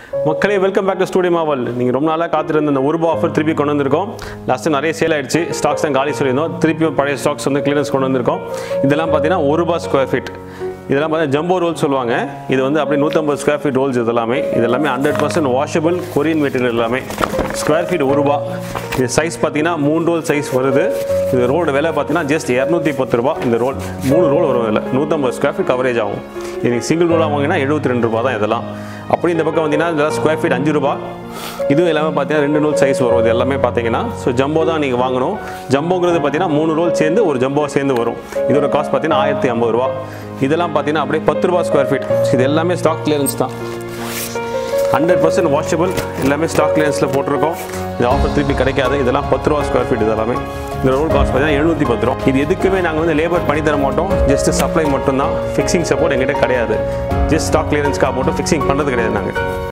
மக்களே welcome back to studio மாவல் நீங்கள் ரொம்ப நாளாக காத்திருந்த இந்த ஒரு ரூபா ஆஃபர் திருப்பி கொண்டு வந்திருக்கோம் லாஸ்ட்டு நிறைய சேல் ஆயிடுச்சு ஸ்டாக்ஸ் தான் காலி சொல்லியிருந்தோம் திருப்பியும் பழைய ஸ்டாக்ஸ் வந்து கிளியரன்ஸ் கொண்டு வந்திருக்கோம் இதெல்லாம் பார்த்தீங்கன்னா ஒரு ரூபா ஸ்கொயர் ஃபீட் இதெல்லாம் பார்த்தீங்கன்னா ஜம்போ ரோல் சொல்லுவாங்க இது வந்து அப்படியே நூற்றம்பது ஸ்கொயர் ஃபீட் ரோல்ஸ் இது எல்லாமே இது எல்லாமே hundred percent washable Korean material எல்லாமே ஸ்கொயர் ஃபீட் ஒரு ரூபா இது சைஸ் பார்த்தீங்கன்னா மூணு ரோல் சைஸ் வருது இது ரோடு விலை பார்த்தீங்கன்னா ஜஸ்ட் இரநூத்தி பத்து ரூபா இந்த ரோல் மூணு ரோல் வரும் இதில் நூற்றம்பது ஸ்கொயர் ஃபீட் கவரேஜ் ஆகும் இது சிங்கிள் ரோலாக வாங்கினா எழுபத்தி ரெண்டு ரூபா தான் இதெல்லாம் அப்படி இந்த பக்கம் வந்தீங்கன்னா இதெல்லாம் ஸ்கொயர் ஃபீட் அஞ்சு ரூபா இதுவும் எல்லாமே பார்த்தீங்கன்னா ரெண்டு நூல் சைஸ் வரும் இது எல்லாமே பார்த்தீங்கன்னா ஸோ ஜம்போ தான் நீங்கள் வாங்கணும் ஜம்போங்கிறது பார்த்தீங்கன்னா மூணு ரோல் சேர்ந்து ஒரு ஜம்போ சேர்ந்து வரும் இதோட காஸ்ட் பார்த்தீங்கன்னா ஆயிரத்தி ஐம்பது ரூபா இதெல்லாம் பார்த்தீங்கன்னா அப்படியே பத்து ரூபா ஸ்கொயர் ஃபீட் இது எல்லாமே ஸ்டாக் கிளியரன்ஸ் தான் ஹண்ட்ரட் பர்சன்ட் வாஷபிள் எல்லாமே ஸ்டாக் கிளியரன்ஸில் போட்டிருக்கோம் இது ஆஃபர் திருப்பி கிடைக்காது இதெல்லாம் பத்து ரூபா ஸ்கொயர் ஃபீட் இது எல்லாமே இந்த ரோல் காஸ்ட் பார்த்தீங்கன்னா எழுநூற்றி பத்து ரூபா இது எதுக்குமே நாங்கள் வந்து லேபர் பண்ணி தர மாட்டோம் ஜஸ்ட் சப்ளை மட்டும்தான் ஃபிக்ஸிங் சப்போர்ட் எங்கிட்ட கிடையாது ஜஸ்ட் ஸ்டாக் கிளியரன்ஸ்க்காக மட்டும் ஃபிக்ஸிங் பண்ணுறது கிடையாது நாங்கள்